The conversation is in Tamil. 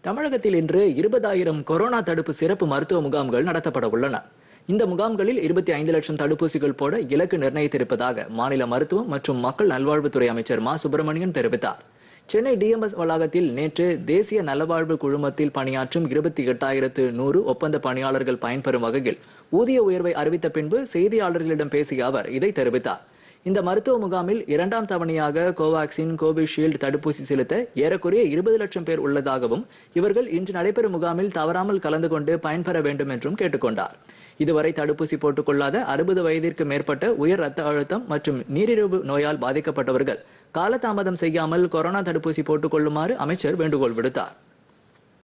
தமிழகத்தில் இன்று இருபதாயிரம் கொரோனா தடுப்பு சிறப்பு மருத்துவ முகாம்கள் நடத்தப்பட உள்ளன இந்த முகாம்களில் இருபத்தி ஐந்து லட்சம் தடுப்பூசிகள் போட இலக்கு நிர்ணயித்திருப்பதாக மாநில மருத்துவம் மற்றும் மக்கள் நல்வாழ்வுத்துறை அமைச்சர் மா சுப்பிரமணியன் தெரிவித்தார் சென்னை டிஎம்எஸ் வளாகத்தில் நேற்று தேசிய நலவாழ்வு குழுமத்தில் பணியாற்றும் இருபத்தி எட்டாயிரத்து நூறு ஒப்பந்த பணியாளர்கள் பயன்பெறும் வகையில் ஊதிய உயர்வை அறிவித்த பின்பு செய்தியாளர்களிடம் பேசிய அவர் இதை தெரிவித்தார் இந்த மருத்துவ முகாமில் இரண்டாம் தவணையாக கோவாக்சின் கோவிஷீல்டு தடுப்பூசி செலுத்த ஏறக்குறைய இருபது லட்சம் பேர் உள்ளதாகவும் இவர்கள் இன்று நடைபெறும் முகாமில் தவறாமல் கலந்து கொண்டு பயன்பெற வேண்டும் என்றும் கேட்டுக்கொண்டார் இதுவரை தடுப்பூசி போட்டுக் கொள்ளாத அறுபது வயதிற்கு மேற்பட்ட உயர் ரத்த அழுத்தம் மற்றும் நீரிழிவு நோயால் பாதிக்கப்பட்டவர்கள் காலதாமதம் செய்யாமல் கொரோனா தடுப்பூசி போட்டுக் கொள்ளுமாறு அமைச்சர் வேண்டுகோள் விடுத்தார்